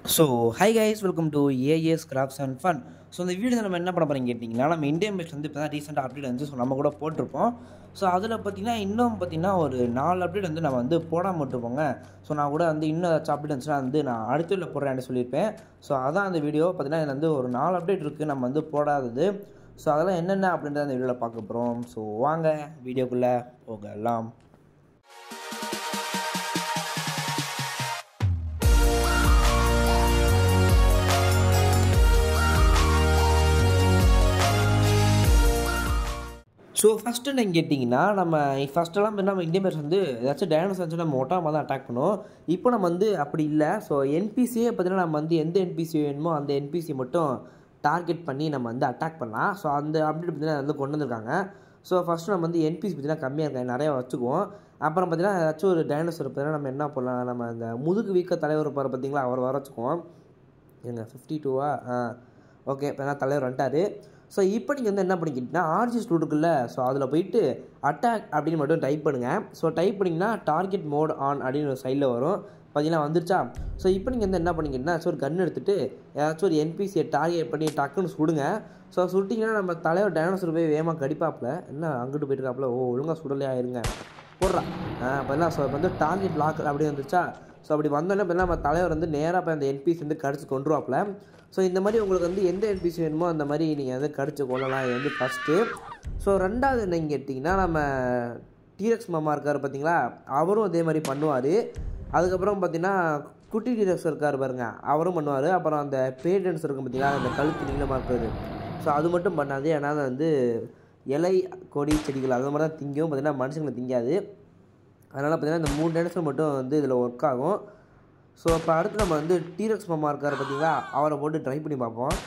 so hi guys welcome to AS crafts and fun so இந்த video நம்ம என்ன பண்ண போகிறீங்க கேட்டிங்கன்னா நம்ம இந்தியன் பேஸ் வந்து இப்போ தான் ரீசெண்டாக அப்டேட் வந்து ஸோ நம்ம கூட போட்டிருப்போம் ஸோ அதில் பார்த்தீங்கன்னா இன்னும் பார்த்தீங்கன்னா ஒரு நாலு அப்டேட் வந்து நம்ம வந்து போடாம விட்டுருப்போங்க ஸோ நான் கூட வந்து இன்னும் ஏதாச்சும் அப்டேட் இருந்துச்சுன்னா வந்து நான் அடுத்துல போடுறேன்னு சொல்லியிருப்பேன் ஸோ அதான் அந்த வீடியோ பார்த்தீங்கன்னா இதில் வந்து ஒரு நாலு அப்டேட் இருக்குது நம்ம வந்து போடாதது ஸோ அதெல்லாம் என்னென்ன அப்படின்றத அந்த வீடியோவில் பார்க்க போகிறோம் ஸோ வாங்க வீடியோக்குள்ளே போகலாம் ஸோ ஃபஸ்ட்டு என்ன கேட்டிங்கன்னா நம்ம ஃபஸ்ட்டெல்லாம் நம்ம இந்தியன் பேர்ஸ் வந்து ஏதாச்சும் டைனோஸ் வந்து நம்ம ஒட்டாமல் தான் அட்டாக் பண்ணுவோம் இப்போ நம்ம வந்து அப்படி இல்லை ஸோ என்பிசியே பார்த்தீங்கன்னா நம்ம வந்து எந்த என்பிசி வேணுமோ அந்த என்பிசி மட்டும் டார்கெட் பண்ணி நம்ம வந்து அட்டாக் பண்ணலாம் ஸோ அந்த அப்டேட் பார்த்தீங்கன்னா வந்து கொண்டு வந்திருக்காங்க ஸோ ஃபஸ்ட்டு நம்ம வந்து என்பிசி பார்த்தீங்கன்னா கம்மியாக இருக்காங்க நிறையா வச்சுக்குவோம் அப்புறம் பார்த்தீங்கன்னா ஏதாச்சும் ஒரு டைனோசர் பார்த்தீங்கன்னா நம்ம என்ன பண்ணலாம் நம்ம அந்த முதுகு வீக்க தலைவர் இருப்பார் பார்த்தீங்களா அவர் வர வச்சுக்குவோம் இருங்க ஃபிஃப்டி டூவா ஆ ஓகே இப்போ நான் தலைவர் வந்துட்டார் ஸோ இப்போ நீங்கள் வந்து என்ன பண்ணிக்கிட்டீங்கன்னா ஆர்ஜி ஸ்டூட் இருக்குல்ல ஸோ அதில் போயிட்டு அட்டாக் அப்படின்னு மட்டும் டைப் பண்ணுங்கள் ஸோ டைப் பண்ணிங்கன்னா டார்கெட் மோட் ஆன் அப்படின்னு ஒரு சைடில் வரும் பார்த்தீங்கன்னா வந்துருச்சா ஸோ இப்போ நீங்கள் வந்து என்ன பண்ணிக்கிட்டீங்கன்னா ஸோ ஒரு கன் எடுத்துகிட்டு ஏதாச்சும் ஒரு என்பிசியை டார்கெட் பண்ணி டக்குன்னு சுடுங்க ஸோ சுட்டிங்கன்னா நம்ம தலைவர் டைனோசர் போய் வேகமாக கடிப்பாப்புல என்ன அங்கிட்டு போயிட்டு இருக்காப்புல ஓ ஒழுங்காக சுடலையா இருங்க போடுறா பார்த்தீங்கன்னா ஸோ இப்போ வந்து டார்கெட் லாக் அப்படி வந்துருச்சா ஸோ அப்படி வந்தோடனே பார்த்தீங்கன்னா நம்ம தலைவர் வந்து நேராக போய் அந்த என்பிசி வந்து கடிச்சு கொண்டுருவாப்புல ஸோ இந்த மாதிரி உங்களுக்கு வந்து எந்த என்பிசி வேணுமோ அந்த மாதிரி நீங்கள் வந்து கடிச்சு கொள்ளலாம் இது வந்து ஃபஸ்ட்டு ஸோ ரெண்டாவது என்னன்னு கேட்டிங்கன்னா நம்ம டீரக்ஸ் மாமா இருக்கார் பார்த்தீங்களா அவரும் அதே மாதிரி பண்ணுவார் அதுக்கப்புறம் பார்த்தீங்கன்னா குட்டி டீரக்ஸ் இருக்கார் பாருங்க அவரும் பண்ணுவார் அப்புறம் அந்த பேடன்ஸ் இருக்கும் பார்த்தீங்களா அந்த கழுத்து நீளமாக இருக்கிறது ஸோ அது மட்டும் பண்ணாது ஏன்னா அது வந்து இலை கொடி செடிகள் அது மாதிரி தான் திங்கும் பார்த்தீங்கன்னா மனுஷங்களை திங்காது அதனால் பார்த்தீங்கன்னா இந்த மூணு டைனோசர் மட்டும் வந்து இதில் ஒர்க் ஆகும் ஸோ இப்போ அடுத்து நம்ம வந்து டீரக்ஸ் மாமா இருக்கார் பார்த்தீங்களா அவரை போட்டு ட்ரை பண்ணி பார்ப்போம்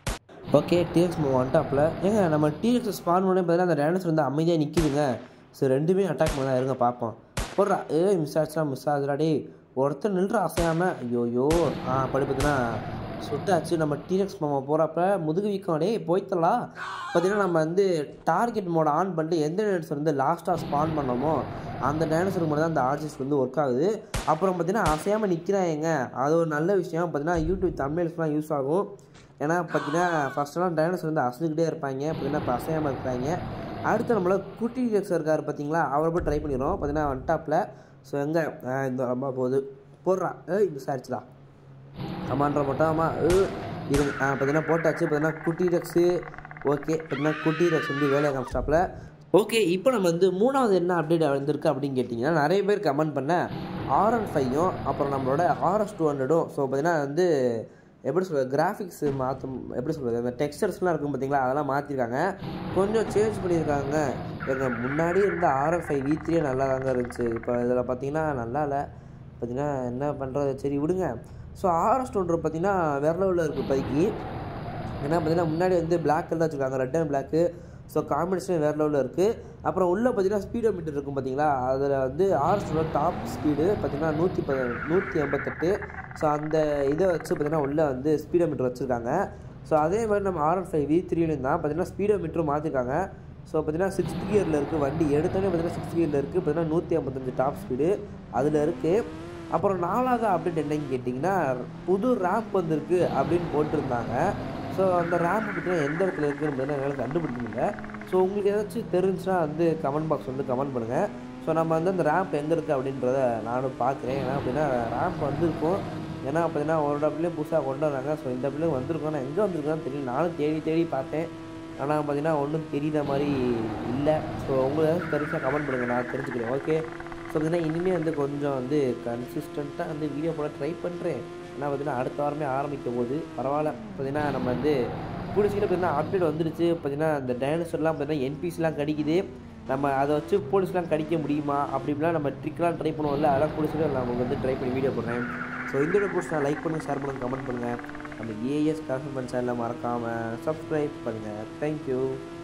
ஓகே டீரக்ஸ் மாமா வந்துட்டாப்புல ஏங்க நம்ம டீரக்ஸ் ஸ்பான் பண்ணி பார்த்தீங்கன்னா அந்த டைனோசர் வந்து அமைதியாக நிற்கிதுங்க ஸோ ரெண்டுமே அட்டாக் பண்ண தான் இருங்க பார்ப்போம் போடுறா ஏ மிஸ் ஆச்சுடா மிஸ் ஆகுதுடா டேய் ஒருத்தர் நில்ற அசையாமல் ஐயோயோ ஆ படி பார்த்தீங்கன்னா சுட்டாச்சு நம்ம டீரக்ஸ் மாமா போகிறப்ப முதுகு வீக்கம் டே போய்த்தலாம் பார்த்தீங்கன்னா நம்ம வந்து டார்கெட் மோட ஆன் பண்ணிட்டு எந்த டைனோசர் வந்து லாஸ்ட்டாக ஸ்பான் பண்ணோமோ அந்த டைனோசருக்கு மட்டும் தான் அந்த ஆர்ஜிஸ் வந்து ஒர்க் ஆகுது அப்புறம் பார்த்தீங்கன்னா அசையாமல் நிற்கிறாங்க அது ஒரு நல்ல விஷயம் பார்த்தீங்கன்னா யூடியூப் தமிழ்ஸ்லாம் யூஸ் ஆகும் ஏன்னா பார்த்தீங்கன்னா ஃபஸ்ட்டெல்லாம் டைனோசர் வந்து அசைக்கிட்டே இருப்பாங்க பார்த்தீங்கன்னா இப்போ அசையாமல் இருக்கிறாங்க அடுத்து நம்மள குட்டி டீரக்ஸ் இருக்கார் பார்த்தீங்களா அவரை போய் ட்ரை பண்ணிடுறோம் பார்த்தீங்கன்னா ஒன் டாப்பில் ஸோ எங்கே இந்த அம்மா போகுது போடுறா ஏய் மிஸ் ஆயிடுச்சுடா அம்மான்ற மட்டும் ஆமாம் இது பார்த்தீங்கன்னா போட்டாச்சு பார்த்தீங்கன்னா குட்டி ரக்ஸு ஓகே பார்த்தீங்கன்னா குட்டி ரக்ஸ் வந்து வேலையை காமிச்சாப்பில் ஓகே இப்போ நம்ம வந்து மூணாவது என்ன அப்டேட் வந்திருக்கு அப்படின்னு கேட்டிங்கன்னா நிறைய பேர் கமெண்ட் பண்ண ஆர்என் ஃபையும் அப்புறம் நம்மளோட ஆர்எஸ் டூ ஹண்ட்ரடும் ஸோ பார்த்தீங்கன்னா வந்து எப்படி சொல்கிறது கிராஃபிக்ஸ் மாற்றும் எப்படி சொல்கிறது அந்த டெக்ஸ்டர்ஸ்லாம் இருக்கும் பார்த்தீங்களா அதெல்லாம் மாற்றிருக்காங்க கொஞ்சம் சேஞ்ச் பண்ணியிருக்காங்க எங்கள் முன்னாடி இருந்த ஆர்என் ஃபைவ் வி த்ரீயே நல்லா தாங்க இருந்துச்சு இப்போ இதில் பார்த்தீங்கன்னா நல்லா இல்லை பார்த்தீங்கன்னா என்ன பண்ணுறது சரி விடுங்க ஸோ ஆர்எஸ் டூன்ற பார்த்தீங்கன்னா வேற லெவலில் இருக்குது பைக்கு ஏன்னா பார்த்தீங்கன்னா முன்னாடி வந்து பிளாக் தான் வச்சுருக்காங்க red and black so combination வேறு லெவலில் இருக்குது அப்புறம் உள்ளே பார்த்தீங்கன்னா ஸ்பீடோ மீட்டர் இருக்கும் பார்த்தீங்களா அதில் வந்து ஆர்எஸோட டாப் ஸ்பீடு பார்த்தீங்கன்னா நூற்றி ப நூற்றி எண்பத்தெட்டு ஸோ அந்த இதை வச்சு பார்த்தீங்கன்னா உள்ளே வந்து ஸ்பீடோ மீட்டர் வச்சுருக்காங்க ஸோ அதே மாதிரி நம்ம ஆர்என் ஃபைவ் வி த்ரீலையும் தான் பார்த்தீங்கன்னா ஸ்பீடோ மீட்டரும் மாற்றிருக்காங்க ஸோ பார்த்தீங்கன்னா சிக்ஸ்த் கியரில் இருக்குது வண்டி எடுத்தோடனே பார்த்தீங்கன்னா சிக்ஸ்த் கியரில் இருக்குது பார்த்தீங்கன்னா நூற்றி ஐம்பத்தஞ்சு டாப் ஸ்பீடு அதில் இருக்குது அப்புறம் நாலாவது அப்டேட் என்னன்னு கேட்டிங்கன்னா புது ரேம்ப் வந்திருக்கு அப்படின்னு போட்டிருந்தாங்க ஸோ அந்த ரேம்ப் பார்த்தீங்கன்னா எந்த இடத்துல இருக்குன்னு பார்த்தீங்கன்னா என்னால் கண்டுபிடிக்க முடியல ஸோ உங்களுக்கு ஏதாச்சும் தெரிஞ்சுன்னா வந்து கமெண்ட் பாக்ஸ் வந்து கமெண்ட் பண்ணுங்கள் ஸோ நம்ம வந்து அந்த ரேம்ப் எங்கே இருக்குது அப்படின்றத நானும் பார்க்குறேன் ஏன்னா அப்படின்னா ரேம்ப் வந்திருக்கும் ஏன்னா பார்த்தீங்கன்னா ஒரு டப்புலேயும் புதுசாக கொண்டு வராங்க ஸோ இந்த டப்புலேயும் வந்திருக்கோம் நான் எங்கே வந்திருக்கோன்னு தெரியல நானும் தேடி தேடி பார்த்தேன் ஆனால் பார்த்தீங்கன்னா ஒன்றும் தெரியுற மாதிரி இல்லை ஸோ உங்களுக்கு தெரிஞ்சால் கமெண்ட் பண்ணுங்கள் நான் தெரிஞ்சுக்கிறேன் ஓகே ஸோ பார்த்தீங்கன்னா இனிமேல் வந்து கொஞ்சம் வந்து கன்சிஸ்டண்ட்டாக வந்து வீடியோ போட ட்ரை பண்ணுறேன் ஏன்னா பார்த்தீங்கன்னா அடுத்த வாரமே ஆரம்பிக்கும் போது பரவாயில்ல பார்த்தீங்கன்னா நம்ம வந்து பிடிச்சிக்கிட்டு பார்த்தீங்கன்னா அப்டேட் வந்துடுச்சு பார்த்தீங்கன்னா இந்த டைனோசர்லாம் பார்த்தீங்கன்னா என்பிஸ்லாம் கிடைக்குது நம்ம அதை வச்சு போலீஸ்லாம் கடிக்க முடியுமா அப்படிலாம் நம்ம ட்ரிக்லாம் ட்ரை பண்ணுவோம்ல அதெல்லாம் பிடிச்சிட்டு நான் உங்களுக்கு வந்து ட்ரை பண்ணி வீடியோ போடுறேன் ஸோ இந்த வீடியோ பிடிச்சா லைக் பண்ணுங்கள் ஷேர் பண்ணுங்கள் கமெண்ட் பண்ணுங்கள் நம்ம ஏஎஸ் காசன் சேனலில் மறக்காமல் சப்ஸ்கிரைப் பண்ணுங்கள் தேங்க்யூ